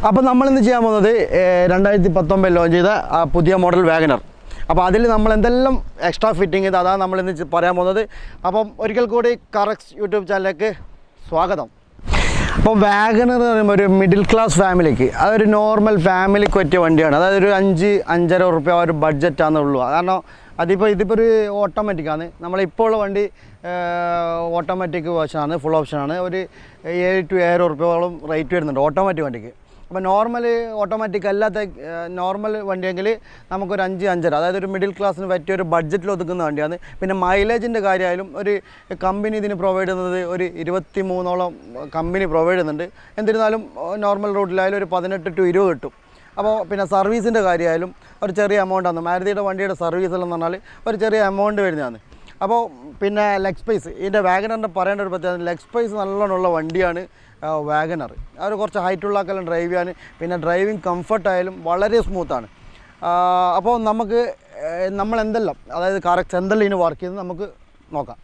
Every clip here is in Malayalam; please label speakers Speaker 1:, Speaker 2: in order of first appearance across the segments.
Speaker 1: അപ്പോൾ നമ്മളിന്ന് ചെയ്യാൻ പോകുന്നത് ഏഹ്, രണ്ടായിരത്തി പത്തൊമ്പതിൽ ലോഞ്ച് ചെയ്ത ആ പുതിയ മോഡൽ വാഗനർ അപ്പോൾ അതിൽ നമ്മൾ എന്തെല്ലാം എക്സ്ട്രാ ഫിറ്റിംഗ് ചെയ്ത് അതാണ് നമ്മളിന്ന് ചെ- പറയാൻ പോകുന്നത് അപ്പം ഒരിക്കൽ കൂടി കറക്സ് യൂട്യൂബ് ചാനലിലേക്ക് സ്വാഗതം അപ്പോൾ വാഗനർ എന്ന് പറയുമ്പോൾ ഒരു മിഡിൽ ക്ലാസ് ഫാമിലിക്ക് അതൊരു നോർമൽ ഫാമിലിക്ക് പറ്റിയ വണ്ടിയാണ് അതായത് ഒരു അഞ്ച് അഞ്ചര ഉറുപ്പ്യ ആ ഒരു ബഡ്ജറ്റാണെന്നുള്ളൂ കാരണം അതിപ്പോൾ ഇതിപ്പോൾ ഒരു ഓട്ടോമാറ്റിക്കാണ് നമ്മളിപ്പോൾ ഉള്ള വണ്ടി ഓട്ടോമാറ്റിക് വേർഷനാണ് ഫുൾ ഓപ്ഷനാണ് ഒരു ഏഴ് ടു ഏഴ് ഉറുപ്പ്യോളം റേറ്റ് വരുന്നുണ്ട് ഓട്ടോമാറ്റിക് വണ്ടിക്ക് അപ്പോൾ നോർമൽ ഓട്ടോമാറ്റിക് അല്ലാത്ത നോർമൽ വണ്ടിയെങ്കിൽ നമുക്കൊരു അഞ്ച് അഞ്ചര അതായത് ഒരു മിഡിൽ ക്ലാസ്സിന് പറ്റിയ ഒരു ബഡ്ജറ്റിൽ ഒതുക്കുന്ന വണ്ടിയാണ് പിന്നെ മൈലേജിൻ്റെ കാര്യമായാലും ഒരു കമ്പനി ഇതിന് പ്രൊവൈഡ് ചെയ്യുന്നത് ഒരു ഇരുപത്തി മൂന്നോളം കമ്പനി പ്രൊവൈഡ് ചെയ്യുന്നുണ്ട് എന്നിരുന്നാലും നോർമൽ റൂട്ടിലായാലും ഒരു പതിനെട്ട് ടു ഇരുപത് കിട്ടും അപ്പോൾ പിന്നെ സർവീസിൻ്റെ കാര്യമായാലും ഒരു ചെറിയ എമൗണ്ടാണ് മാരുതിയുടെ വണ്ടിയുടെ സർവീസെല്ലാം എന്ന് പറഞ്ഞാൽ ഒരു ചെറിയ എമൗണ്ട് വരുന്നതാണ് അപ്പോൾ പിന്നെ ലെഗ് സ്പേസ് ഇതിൻ്റെ വാഗനറിൻ്റെ പറയേണ്ട ഒരു പ്രത്യേകത ലെഗ് സ്പേസ് നല്ലോണമുള്ള വണ്ടിയാണ് വാഗനർ അവർ കുറച്ച് ഹൈറ്റുള്ള ആക്കെല്ലാം ഡ്രൈവ് ചെയ്യാൻ പിന്നെ ഡ്രൈവിംഗ് കംഫർട്ടായാലും വളരെ സ്മൂത്താണ് അപ്പോൾ നമുക്ക് ഏഹ്, നമ്മൾ എന്തെല്ലാം അതായത് കറക്റ്റ് എന്തെല്ലാം ഇതിന് വർക്ക് ചെയ്യുന്നത് നമുക്ക് നോക്കാം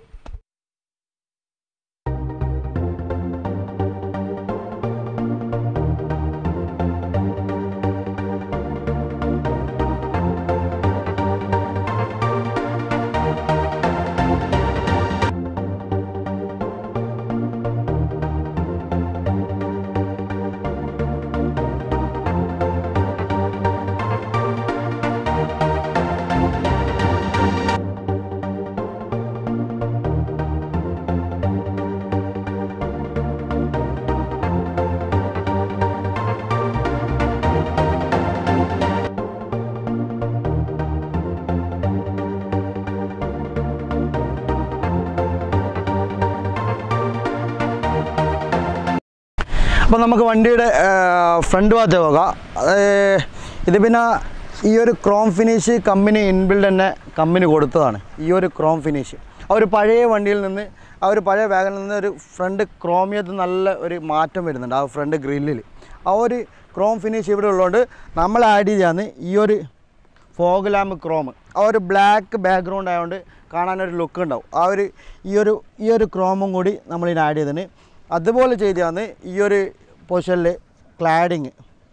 Speaker 1: അപ്പോൾ നമുക്ക് വണ്ടിയുടെ ഫ്രണ്ട് ഭാഗത്ത് പോകാം അത് ഇത് പിന്നെ ഈ ഒരു ക്രോം ഫിനിഷ് കമ്പനി ഇൻബിൽഡ് തന്നെ കമ്പനി കൊടുത്തതാണ് ഈ ഒരു ക്രോം ഫിനിഷ് ആ ഒരു പഴയ വണ്ടിയിൽ നിന്ന് ആ ഒരു പഴയ വാഗനിൽ നിന്ന് ഒരു ഫ്രണ്ട് ക്രോമിയത്ത് നല്ല ഒരു മാറ്റം വരുന്നുണ്ട് ആ ഫ്രണ്ട് ഗ്രില്ലിൽ ആ ഒരു ക്രോം ഫിനിഷ് ഇവിടെ ഉള്ളതുകൊണ്ട് നമ്മൾ ആഡ് ചെയ്താണ് ഈ ഒരു ഫോഗ് ലാമ്പ് ക്രോം ആ ഒരു ബ്ലാക്ക് ബാക്ക്ഗ്രൗണ്ട് ആയതുകൊണ്ട് കാണാനൊരു ലുക്ക് ഉണ്ടാവും ആ ഒരു ഈ ഒരു ഈ ഒരു ക്രോമും കൂടി നമ്മളിതിന് ആഡ് ചെയ്തതിന് അതുപോലെ ചെയ്തതാണ് ഈ ഒരു പൊസിഷനിൽ ക്ലാഡിങ്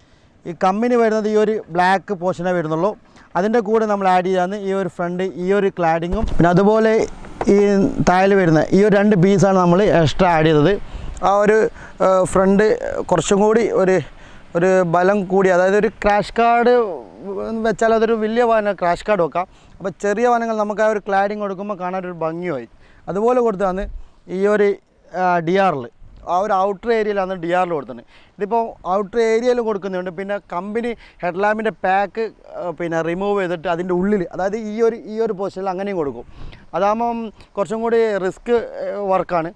Speaker 1: ഈ കമ്പനി വരുന്നത് ഈ ഒരു ബ്ലാക്ക് പോർഷനേ വരുന്നുള്ളൂ അതിൻ്റെ കൂടെ നമ്മൾ ആഡ് ചെയ്താണ് ഈ ഒരു ഫ്രണ്ട് ഈ ഒരു ക്ലാഡിങ്ങും പിന്നെ അതുപോലെ ഈ താഴെ വരുന്ന ഈ ഒരു രണ്ട് പീസാണ് നമ്മൾ എക്സ്ട്രാ ആഡ് ചെയ്തത് ആ ഒരു ഫ്രണ്ട് കുറച്ചും കൂടി ഒരു ഒരു ബലം കൂടി അതായത് ഒരു ക്രാഷ് കാർഡ് വെച്ചാൽ അതൊരു വലിയ വാഹനം ക്രാഷ് കാർഡ് വെക്കാം അപ്പോൾ ചെറിയ വാഹനങ്ങൾ നമുക്ക് ആ ഒരു ക്ലാഡിങ് കൊടുക്കുമ്പോൾ കാണാൻ ഒരു ഭംഗിയായി അതുപോലെ കൊടുത്താണ് ഈ ഒരു ഡി ആറിൽ ആ ഒരു ഔട്ടർ ഏരിയയിലാണ് ഡി ആറിൽ കൊടുത്തത് ഇതിപ്പോൾ ഔട്ടർ ഏരിയയിൽ കൊടുക്കുന്നുണ്ട് പിന്നെ കമ്പനി ഹെഡ്ലാമ്പിൻ്റെ പാക്ക് പിന്നെ റിമൂവ് ചെയ്തിട്ട് അതിൻ്റെ ഉള്ളിൽ അതായത് ഈ ഒരു ഈ ഒരു പൊസിഷനിൽ അങ്ങനെയും കൊടുക്കും അതാകുമ്പം കുറച്ചും കൂടി റിസ്ക് വർക്കാണ്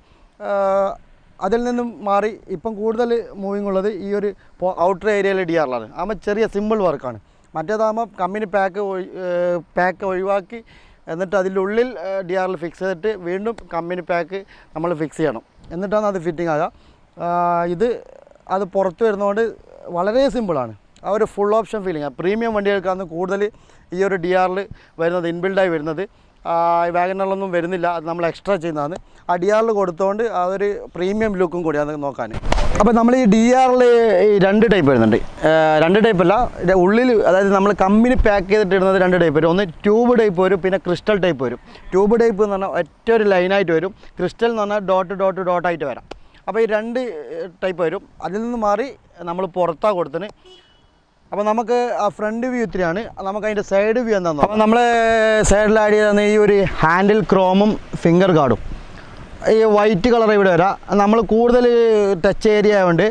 Speaker 1: അതിൽ നിന്നും മാറി ഇപ്പം കൂടുതൽ മൂവിങ് ഉള്ളത് ഈ ഒരു ഔട്ടർ ഏരിയയിൽ ഡി ആറിലാണ് ആകുമ്പോൾ ചെറിയ സിമ്പിൾ വർക്കാണ് മറ്റേതാകുമ്പോൾ കമ്പനി പാക്ക് പാക്ക് ഒഴിവാക്കി എന്നിട്ട് അതിൻ്റെ ഉള്ളിൽ ഡി ആറിൽ ഫിക്സ് ചെയ്തിട്ട് വീണ്ടും കമ്പനി പാക്ക് നമ്മൾ ഫിക്സ് ചെയ്യണം എന്നിട്ടാണ് അത് ഫിറ്റിംഗ് ആകുക ആ, ഇത് അത് പുറത്ത് വരുന്നതുകൊണ്ട് വളരെ സിമ്പിളാണ് ആ ഒരു ഫുൾ ഓപ്ഷൻ ഫീലിംഗ് പ്രീമിയം വണ്ടികൾക്കാണ് കൂടുതൽ ഈ ഒരു ഡി ആറിൽ വരുന്നത് ഇൻബിൽഡായി വരുന്നത് വാഗനറിലൊന്നും വരുന്നില്ല അത് നമ്മൾ എക്സ്ട്രാ ചെയ്യുന്നതാണ് ആ ഡി ആറിൽ കൊടുത്തുകൊണ്ട് അതൊരു പ്രീമിയം ലുക്കും കൂടിയാണ് നോക്കാൻ അപ്പോൾ നമ്മൾ ഈ ഡി ആറിൽ ഈ രണ്ട് ടൈപ്പ് വരുന്നുണ്ട് ആ, രണ്ട് ടൈപ്പ് അല്ല ഇതിൻ്റെ ഉള്ളിൽ അതായത് നമ്മൾ കമ്പനി പാക്ക് ചെയ്തിട്ട് ഇടുന്നത് രണ്ട് ടൈപ്പ് വരും ഒന്ന് ട്യൂബ് ടൈപ്പ് വരും പിന്നെ ക്രിസ്റ്റൽ ടൈപ്പ് വരും ട്യൂബ് ടൈപ്പ് എന്ന് പറഞ്ഞാൽ ഒറ്റ ഒരു ലൈനായിട്ട് വരും ക്രിസ്റ്റൽ എന്ന് പറഞ്ഞാൽ ഡോട്ട് ഡോട്ട് ഡോട്ടായിട്ട് വരാം അപ്പോൾ ഈ രണ്ട് ടൈപ്പ് വരും അതിൽ നിന്ന് മാറി നമ്മൾ പുറത്താണ് കൊടുത്തിന് അപ്പോൾ നമുക്ക് ആ ഫ്രണ്ട് വ്യൂ ഇത്തിരിയാണ് നമുക്ക് അതിൻ്റെ സൈഡ് വ്യൂ എന്താണെന്ന് അപ്പോൾ നമ്മൾ സൈഡിൽ ആഡ് ചെയ്ത ഈ ഒരു ഹാൻഡിൽ ക്രോമും ഫിംഗർ ഗാർഡും ഈ വൈറ്റ് കളർ ഇവിടെ വരാം നമ്മൾ കൂടുതൽ ടച്ച് ഏരിയ ആയതുകൊണ്ട്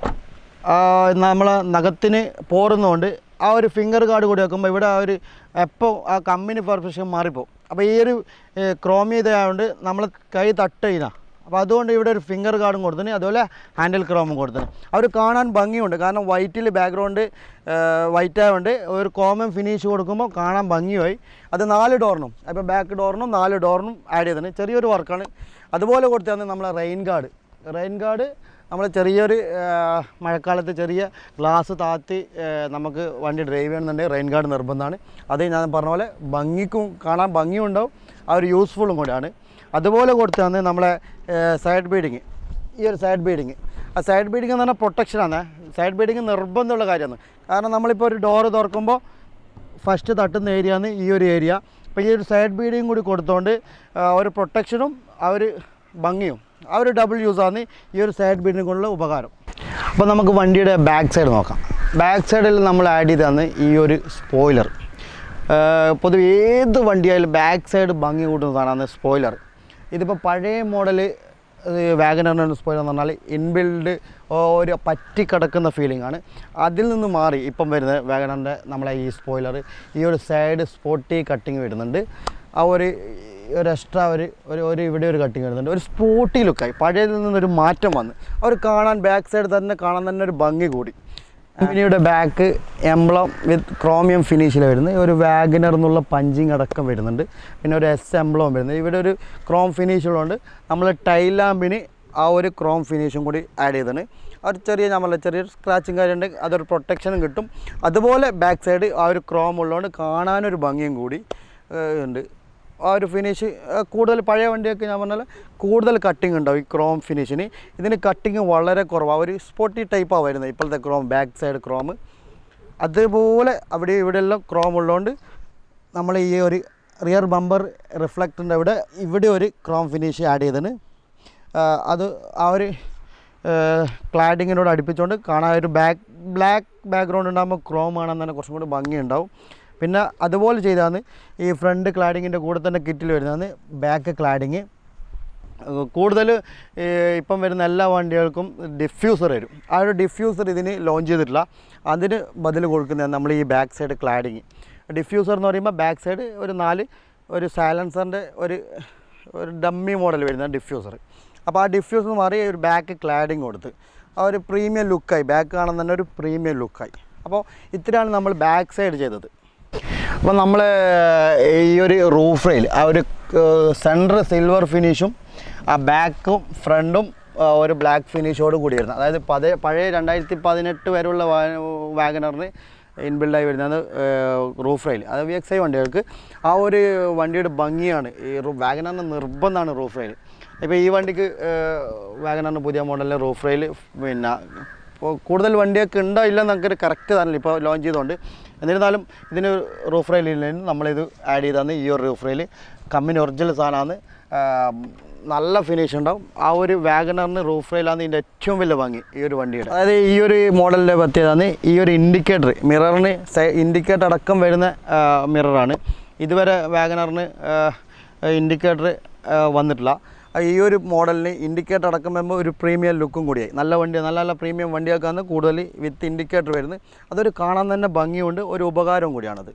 Speaker 1: നമ്മൾ നഖത്തിന് പോറുന്നതുകൊണ്ട് ആ ഒരു ഫിംഗർ ഗാർഡ് കൂടി വെക്കുമ്പോൾ ഇവിടെ ആ ഒരു എപ്പോൾ ആ കമ്പനി പെർഫെക്ഷൻ മാറിപ്പോവും അപ്പോൾ ഈ ഒരു ക്രോമി ഇതായതുകൊണ്ട് നമ്മൾ കൈ തട്ട് കഴിഞ്ഞാൽ അപ്പോൾ അതുകൊണ്ട് ഇവിടെ ഒരു ഫിംഗർ ഗാർഡും കൊടുത്തിന് അതുപോലെ ഹാൻഡിൽ ക്രോമും കൊടുത്തിന് അവർ കാണാൻ ഭംഗിയുണ്ട് കാരണം വൈറ്റിൽ ബാക്ക്ഗ്രൗണ്ട് വൈറ്റ് ആയതുകൊണ്ട് ഒരു കോമൺ ഫിനിഷ് കൊടുക്കുമ്പോൾ കാണാൻ ഭംഗിയായി അത് നാല് ഡോറിനും അപ്പോൾ ബാക്ക് ഡോറിനും നാല് ഡോറിനും ആഡ് ചെയ്തിന് ചെറിയൊരു വർക്കാണ് അതുപോലെ കൊടുത്താണ് നമ്മളെ റെയിൻ ഗാർഡ് റെയിൻ ഗാർഡ് നമ്മൾ ചെറിയൊരു ആ, മഴക്കാലത്ത് ചെറിയ ഗ്ലാസ് താത്തി ആ, നമുക്ക് വണ്ടി ഡ്രൈവ് ചെയ്യണമെന്നുണ്ടെങ്കിൽ റെയിൻ ഗാർഡ് നിർബന്ധമാണ് അത് ഞാൻ പറഞ്ഞ പോലെ ഭംഗിക്കും കാണാൻ ഭംഗിയും ഉണ്ടാവും ആ ഒരു യൂസ്ഫുള്ളും കൂടിയാണ് അതുപോലെ കൊടുത്താണ് നമ്മളെ സൈഡ് ബീഡിങ് ഈ ഒരു സൈഡ് ബീഡിങ് ആ സൈഡ് ബീഡിങ് എന്ന് പറഞ്ഞാൽ പ്രൊട്ടക്ഷനാണ് സൈഡ് ബീഡിങ് നിർബന്ധമുള്ള കാര്യമാണ് കാരണം നമ്മളിപ്പോൾ ഒരു ഡോറ് തുറക്കുമ്പോൾ ഫസ്റ്റ് തട്ടുന്ന ഏരിയ ആണ് ഈ ഒരു ഏരിയ അപ്പോൾ ഈ ഒരു സൈഡ് ബീഡിങ് കൂടി കൊടുത്തുകൊണ്ട് ആ, ഒരു പ്രൊട്ടക്ഷനും ആ ഒരു ഭംഗിയും ആ ഒരു ഡബിൾ യൂസാണ് ഈ ഒരു സൈഡ് ബീഡിങ് കൊണ്ടുള്ള ഉപകാരം അപ്പോൾ നമുക്ക് വണ്ടിയുടെ ബാക്ക് സൈഡ് നോക്കാം ബാക്ക് സൈഡിൽ നമ്മൾ ആഡ് ചെയ്താണ് ഈ ഒരു സ്പോയിലർ പൊതുവെ ഏത് വണ്ടിയായാലും ബാക്ക് സൈഡ് ഭംഗി കൂട്ടുന്ന സാധനമാണ് സ്പോയിലർ ഇതിപ്പോൾ പഴയ മോഡൽ വാഗനറിൻ്റെ സ്പോയിലർ എന്ന് പറഞ്ഞാൽ ഇൻബിൽഡ് ഒരു പറ്റിക്കിടക്കുന്ന ഫീലിംഗ് ആണ് അതിൽ നിന്ന് മാറി ഇപ്പം വരുന്ന വാഗനറിൻ്റെ നമ്മളെ ഈ സ്പോയിലർ ഈ ഒരു സൈഡ് സ്പോട്ടി കട്ടിങ് വരുന്നുണ്ട് ആ ഒരു ഒരു എക്സ്ട്രാ ഒരു ഒരു ഒരു ഇവിടെ ഒരു കട്ടിങ് വരുന്നുണ്ട് ഒരു സ്പോട്ടി ലുക്കായി പഴയതിൽ നിന്നൊരു മാറ്റം വന്ന് അവർ കാണാൻ ബാക്ക് സൈഡ് തന്നെ കാണാൻ തന്നെ ഒരു ഭംഗി കൂടി കമ്പനിയുടെ ബാക്ക് എംബ്ലം വിത്ത് ക്രോമിയം ഫിനിഷിൽ വരുന്നത് ഒരു വാഗനർ എന്നുള്ള പഞ്ചിങ് അടക്കം വരുന്നുണ്ട് പിന്നെ ഒരു എസ് എംബ്ലവും വരുന്നത് ഇവിടെ ഒരു ക്രോം ഫിനിഷ് ഉള്ളതുകൊണ്ട് നമ്മൾ ടൈലാമ്പിന് ആ ഒരു ക്രോം ഫിനിഷും കൂടി ആഡ് ചെയ്താണ് ഒരു ചെറിയ നമ്മളെ ചെറിയൊരു സ്ക്രാച്ചും കാര്യമുണ്ട് അതൊരു പ്രൊട്ടക്ഷനും കിട്ടും അതുപോലെ ബാക്ക് സൈഡ് ആ ഒരു ക്രോം ഉള്ളതുകൊണ്ട് കാണാനൊരു ഭംഗിയും കൂടി ഏഹ്, ഉണ്ട് ആ ഒരു ഫിനിഷ് കൂടുതൽ പഴയ വണ്ടിയൊക്കെ ഞാൻ പറഞ്ഞാൽ കൂടുതൽ കട്ടിങ് ഉണ്ടാവും ഈ ക്രോം ഫിനിഷിന് ഇതിന് കട്ടിങ് വളരെ കുറവാണ് ഒരു സ്പോട്ടി ടൈപ്പാണ് വരുന്നത് ഇപ്പോഴത്തെ ക്രോം ബാക്ക് സൈഡ് ക്രോം അതുപോലെ അവിടെ ഇവിടെ എല്ലാം ക്രോം ഉള്ളതുകൊണ്ട് നമ്മൾ ഈ ഒരു റിയർ ബമ്പർ റിഫ്ലക്ടറിൻ്റെ അവിടെ ഇവിടെ ഒരു ക്രോം ഫിനിഷ് ആഡ് ചെയ്തതിന് അത് ആ ഒരു ക്ലാഡിങ്ങിനോട് അടുപ്പിച്ചുകൊണ്ട് കാണാൻ ഒരു ബാക്ക് ബ്ലാക്ക് ബാക്ക്ഗ്രൗണ്ട് ഉണ്ടാകുമ്പോൾ ക്രോം കാണാൻ തന്നെ കുറച്ചും കൂടി ഭംഗിയുണ്ടാവും പിന്നെ അതുപോലെ ചെയ്താണ് ഈ ഫ്രണ്ട് ക്ലാഡിങ്ങിൻ്റെ കൂടെ തന്നെ കിറ്റിൽ വരുന്നതാണ് ബാക്ക് ക്ലാഡിങ് കൂടുതൽ ഇപ്പം വരുന്ന എല്ലാ വണ്ടികൾക്കും ഡിഫ്യൂസർ വരും ആ ഒരു ഡിഫ്യൂസർ ഇതിന് ലോഞ്ച് ചെയ്തിട്ടില്ല അതിന് ബദൽ കൊടുക്കുന്നത് നമ്മൾ ഈ ബാക്ക് സൈഡ് ക്ലാഡിങ് ഡിഫ്യൂസർ എന്ന് പറയുമ്പോൾ ബാക്ക് സൈഡ് ഒരു നാല് ഒരു സൈലൻസറിൻ്റെ ഒരു ഒരു ഡമ്മി മോഡൽ വരുന്ന ഡിഫ്യൂസർ അപ്പോൾ ആ ഡിഫ്യൂസർ മാറി ഒരു ബാക്ക് ക്ലാഡിങ് കൊടുത്ത് ആ ഒരു പ്രീമിയം ലുക്കായി ബാക്ക് കാണാൻ തന്നെ ഒരു പ്രീമിയം ലുക്കായി അപ്പോൾ ഇത്രയാണ് നമ്മൾ ബാക്ക് സൈഡ് ചെയ്തത് അപ്പോൾ നമ്മൾ ഈ ഒരു റൂഫ് റെയിൽ ആ ഒരു സെൻറ്റർ സിൽവർ ഫിനിഷും ആ ബാക്കും ഫ്രണ്ടും ആ, ഒരു ബ്ലാക്ക് ഫിനിഷോട് കൂടി വരുന്നത് അതായത് പഴയ പഴയ രണ്ടായിരത്തി പതിനെട്ട് വരെയുള്ള വാഗനറിന് ഇൻബിൽഡായി വരുന്നത് റൂഫ് റെയിൽ അത് വി എക്സ് ഐ വണ്ടികൾക്ക് ആ ഒരു വണ്ടിയുടെ ഭംഗിയാണ് ഈ വാഗനറിന് നിർബന്ധമാണ് റൂഫ് റെയിൽ ഇപ്പോൾ ഈ വണ്ടിക്ക് വാഗനറിന് പുതിയ മോഡലിലെ റൂഫ് റെയിൽ പിന്നെ ഇപ്പോൾ കൂടുതൽ വണ്ടിയൊക്കെ ഉണ്ടോ ഇല്ലെന്ന് നമുക്കൊരു കറക്റ്റ് തന്നെ ഇപ്പോൾ ലോഞ്ച് ചെയ്തുകൊണ്ട് എന്നിരുന്നാലും ഇതിന് റൂഫ് റെയിൽ ഇല്ലെങ്കിൽ നമ്മളിത് ആഡ് ചെയ്താണ് ഈ ഒരു റൂഫ് റെയിൽ കമ്പനി ഒറിജിനൽ സാധനമാണ് നല്ല ഫിനിഷ് ഉണ്ടാവും ആ ഒരു വാഗനറിന് റൂഫ് റെയിലാണ് ഇതിൻ്റെ ഏറ്റവും വലിയ ഭംഗി ഈ ഒരു വണ്ടിയുടെ അതായത് ഈ ഒരു മോഡലിൻ്റെ പ്രത്യേകത ഈ ഒരു ഇൻഡിക്കേറ്റർ മിററിന് ഇൻഡിക്കേറ്റർ അടക്കം വരുന്ന മിററാണ് ഇതുവരെ വാഗനറിന് ഇൻഡിക്കേറ്റർ വന്നിട്ടില്ല ആ ഈ ഒരു മോഡലിന് ഇൻഡിക്കേറ്റർ അടക്കം വരുമ്പോൾ ഒരു പ്രീമിയം ലുക്കും കൂടിയായി നല്ല വണ്ടി നല്ല നല്ല പ്രീമിയം വണ്ടിയൊക്കെയാണ് കൂടുതൽ വിത്ത് ഇൻഡിക്കേറ്റർ വരുന്നത് അതൊരു കാണാൻ തന്നെ ഭംഗിയുണ്ട് ഒരു ഉപകാരവും കൂടിയാണത്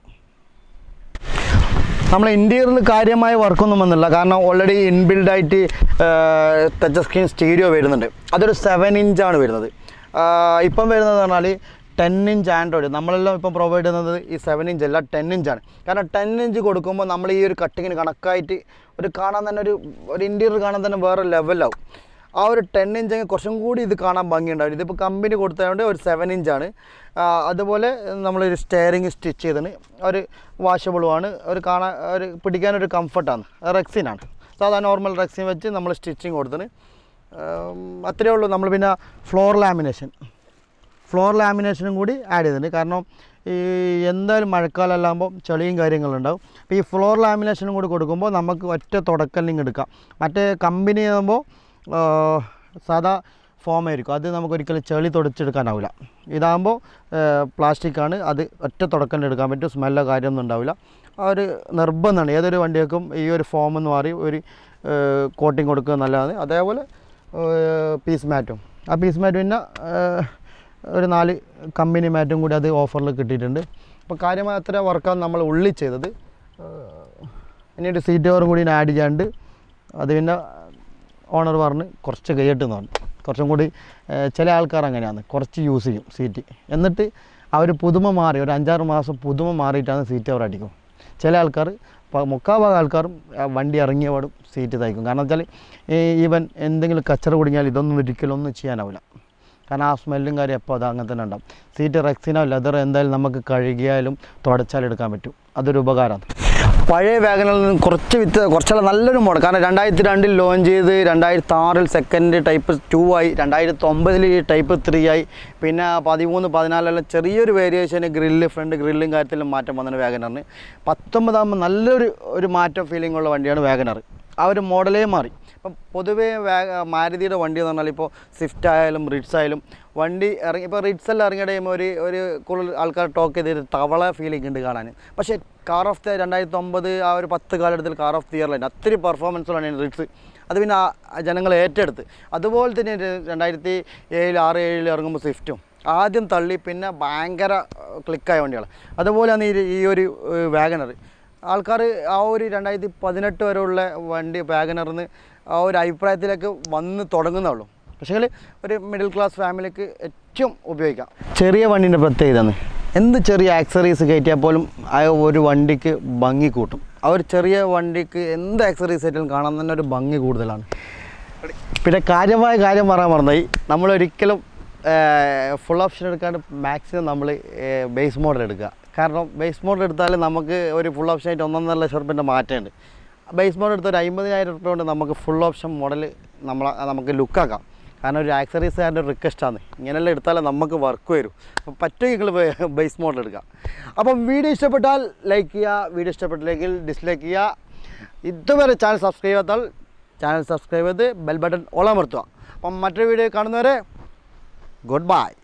Speaker 1: നമ്മൾ ഇൻറ്റീരിയറിൽ കാര്യമായ വർക്കൊന്നും വന്നില്ല കാരണം ഓൾറെഡി ഇൻബിൽഡായിട്ട് ടച്ച് സ്ക്രീൻ സ്റ്റീരിയോ വരുന്നുണ്ട് അതൊരു സെവൻ ഇഞ്ചാണ് വരുന്നത് ആ, ഇപ്പം വരുന്നത് പറഞ്ഞാൽ ടെൻ ഇഞ്ച് ആൻഡ്രോയിഡ് നമ്മളെല്ലാം ഇപ്പം പ്രൊവൈഡ് ചെയ്യുന്നത് ഈ സെവൻ ഇഞ്ച് അല്ല ടെൻ ഇഞ്ചാണ് കാരണം ടെൻ ഇഞ്ച് കൊടുക്കുമ്പോൾ നമ്മൾ ഈ ഒരു കട്ടിങ്ങിന് കണക്കായിട്ട് ഒരു കാണാൻ തന്നെ ഒരു ഒരു ഇൻറ്റീരിയർ കാണാൻ തന്നെ വേറെ ലെവലാവും ആ ഒരു ടെൻ ഇഞ്ച് കുറച്ചും കൂടി ഇത് കാണാൻ ഭംഗിയുണ്ടാവും ഇതിപ്പോൾ കമ്പനി കൊടുത്തതുകൊണ്ട് ഒരു സെവൻ ഇഞ്ചാണ് അതുപോലെ നമ്മളൊരു സ്റ്റെയറിങ് സ്റ്റിച്ച് ചെയ്തതിന് ഒരു വാഷബിളുമാണ് ഒരു കാണാൻ ഒരു പിടിക്കാനൊരു കംഫർട്ടാണ് റെക്സിനാണ് സാധാരണ നോർമൽ റെക്സിൻ വെച്ച് നമ്മൾ സ്റ്റിച്ചിങ് കൊടുത്തതിന് അത്രയേ ഉള്ളൂ നമ്മൾ പിന്നെ ഫ്ലോർ ലാമിനേഷൻ ഫ്ലോർ ലാമിനേഷനും കൂടി ആഡ് ചെയ്തിട്ടുണ്ട് കാരണം ഈ എന്തായാലും മഴക്കാലം ആകുമ്പോൾ ചെളിയും കാര്യങ്ങളുണ്ടാവും അപ്പോൾ ഈ ഫ്ലോർ ലാമിനേഷനും കൂടി കൊടുക്കുമ്പോൾ നമുക്ക് ഒറ്റ തുടക്കല്ലിങ് എടുക്കാം മറ്റേ കമ്പനി ആകുമ്പോൾ സാധാ ഫോം ആയിരിക്കും അത് നമുക്ക് ഒരിക്കലും ചെളി തുടച്ചെടുക്കാനാവില്ല ഇതാകുമ്പോൾ പ്ലാസ്റ്റിക്കാണ് അത് ഒറ്റ തുടക്കലിന് എടുക്കാൻ പറ്റും സ്മെല്ലോ കാര്യമൊന്നും ഉണ്ടാവില്ല ആ ഒരു നിർബന്ധമാണ് ഏതൊരു വണ്ടികൾക്കും ഈ ഒരു ഫോം എന്ന് മാറി ഒരു കോട്ടിങ് കൊടുക്കുക നല്ലതാണ് അതേപോലെ പീസ് മാറ്റും ആ പീസ് മാറ്റ് പിന്നെ ഏഹ്, ഒരു നാല് കമ്പനി മാറ്റും കൂടി അത് ഓഫറിൽ കിട്ടിയിട്ടുണ്ട് അപ്പോൾ കാര്യമായ അത്ര വർക്കാണ് നമ്മൾ ഉള്ളിൽ ചെയ്തത് ഏഹ്, ഇനി ഒരു സീറ്റ് കവറും കൂടി ആഡ് ചെയ്യാണ്ട് അത് പിന്നെ ഓണർ പറഞ്ഞ് കുറച്ച് കൈയ്യട്ടെന്ന് പറഞ്ഞു കുറച്ചും കൂടി ഏഹ്, ചില ആൾക്കാർ അങ്ങനെയാണ് കുറച്ച് യൂസ് ചെയ്യും സീറ്റ് എന്നിട്ട് അവർ പുതുമ മാറി ഒരു അഞ്ചാറ് മാസം പുതുമ മാറിയിട്ടാണ് സീറ്റ് അവർ അടിക്കും ചില ആൾക്കാർ മുക്കാഭാഗം ആൾക്കാരും ആ വണ്ടി ഇറങ്ങിയ പാടും സീറ്റ് തയ്ക്കും കാരണം വെച്ചാൽ ഈവൻ എന്തെങ്കിലും കച്ചറ കുടുങ്ങിയാൽ ഇതൊന്നും ഒരിക്കലും ഒന്നും ചെയ്യാനാവില്ല കാരണം ആ സ്മെല്ലും കാര്യം എപ്പോൾ അത് അങ്ങനെ തന്നെ ഉണ്ടാവും സീറ്റ് റെക്സിനോ ലെതർ എന്തായാലും നമുക്ക് കഴുകിയാലും തുടച്ചാലും എടുക്കാൻ പറ്റും അതൊരു ഉപകാരമാണ് പഴയ വാഗനറിൽ നിന്ന് കുറച്ച് വിത്ത് കുറച്ചുള്ള നല്ലൊരു മോഡൽ കാരണം രണ്ടായിരത്തി രണ്ടിൽ ലോഞ്ച് ചെയ്ത് രണ്ടായിരത്തി ആറിൽ സെക്കൻഡ് ടൈപ്പ് ടു ആയി രണ്ടായിരത്തി ഒമ്പതിൽ ടൈപ്പ് ത്രീ ആയി പിന്നെ പതിമൂന്ന് പതിനാലെല്ലാം ചെറിയൊരു വേരിയേഷന് ഗ്രില്ല് ഫ്രണ്ട് ഗ്രില്ലും കാര്യത്തിലും മാറ്റം വന്നിട്ട് വാഗനറിന് പത്തൊമ്പതാകുമ്പോൾ നല്ലൊരു ഒരു മാറ്റം ഫീലിംഗ് ഉള്ള വണ്ടിയാണ് വാഗനർ ആ ഒരു മോഡലേ മാറി ഇപ്പം പൊതുവേ വാ മാരുതിയുടെ വണ്ടി എന്ന് പറഞ്ഞാൽ ഇപ്പോൾ സ്വിഫ്റ്റ് ആയാലും റിഡ്സ് ആയാലും വണ്ടി ഇറങ്ങി ഇപ്പോൾ റിഡ്സ് എല്ലാം ഇറങ്ങിയ ടൈം ഒരു ഒരു കൂടുതൽ ആൾക്കാർ ടോക്ക് ചെയ്തൊരു തവള ഫീലിംഗ് ഉണ്ട് കാണാൻ പക്ഷേ കാർ ഓഫ് ദ രണ്ടായിരത്തി ഒമ്പത് ആ ഒരു പത്ത് കാലഘട്ടത്തിൽ കാർ ഓഫ് ദി ഇയറിലായിരുന്നു അത്രയും പെർഫോമൻസുകളാണ് റിഡ്സ് അത് പിന്നെ ആ ജനങ്ങൾ ഏറ്റെടുത്ത് അതുപോലെ തന്നെ ഒരു രണ്ടായിരത്തി ഏഴിൽ ആറ് ഏഴിൽ ഇറങ്ങുമ്പോൾ സ്വിഫ്റ്റും ആദ്യം തള്ളി പിന്നെ ഭയങ്കര ക്ലിക്കായ വണ്ടികൾ അതുപോലെയാണ് ഈ ഈ ഒരു വാഗനർ ആൾക്കാർ ആ ഒരു രണ്ടായിരത്തി പതിനെട്ട് വരെയുള്ള വണ്ടി വാഗനറിന്ന് ആ ഒരു അഭിപ്രായത്തിലേക്ക് വന്ന് തുടങ്ങുന്നുള്ളൂ പക്ഷേ ഒരു മിഡിൽ ക്ലാസ് ഫാമിലിക്ക് ഏറ്റവും ഉപയോഗിക്കാം ചെറിയ വണ്ടീൻ്റെ പ്രത്യേകത എന്ത് ചെറിയ ആക്സറീസ് കയറ്റിയാൽ പോലും ആ ഒരു വണ്ടിക്ക് ഭംഗി കൂട്ടും ആ ഒരു ചെറിയ വണ്ടിക്ക് എന്ത് ആക്സറീസ് ആയിട്ടും കാണാൻ തന്നെ ഒരു ഭംഗി കൂടുതലാണ് പിന്നെ കാര്യമായ കാര്യം പറയാൻ മറന്നായി നമ്മളൊരിക്കലും ഫുൾ ഓപ്ഷൻ എടുക്കാണ്ട് മാക്സിമം നമ്മൾ ബേസ് മോഡൽ എടുക്കുക കാരണം ബേസ് മോഡൽ എടുത്താൽ നമുക്ക് ഒരു ഫുൾ ഓപ്ഷൻ ആയിട്ട് ഒന്നൊന്നര ലക്ഷം റുപ്യൻ്റെ മാറ്റമുണ്ട് ബേസ് മോഡൽ എടുത്ത ഒരു അമ്പതിനായിരം റുപ്യ കൊണ്ട് നമുക്ക് ഫുൾ ഓപ്ഷൻ മോഡൽ നമ്മൾ നമുക്ക് ലുക്കാക്കാം കാരണം ഒരു ആക്സറീസുകാരുടെ ഒരു റിക്വസ്റ്റാണ് ഇങ്ങനെല്ലാം എടുത്താലേ നമുക്ക് വർക്ക് വരും അപ്പോൾ പറ്റുമെങ്കിൽ നിങ്ങൾ ബേസ് മോഡൽ എടുക്കുക അപ്പം വീഡിയോ ഇഷ്ടപ്പെട്ടാൽ ലൈക്ക് ചെയ്യുക വീഡിയോ ഇഷ്ടപ്പെട്ടില്ലെങ്കിൽ ഡിസ്ലൈക്ക് ചെയ്യുക ഇതുവരെ ചാനൽ സബ്സ്ക്രൈബ് ചെയ്യാത്താൽ ചാനൽ സബ്സ്ക്രൈബ് ചെയ്ത് ബെൽ ബട്ടൺ ഓളമർത്തുക അപ്പം മറ്റൊരു വീഡിയോ കാണുന്നവരെ ഗുഡ് ബൈ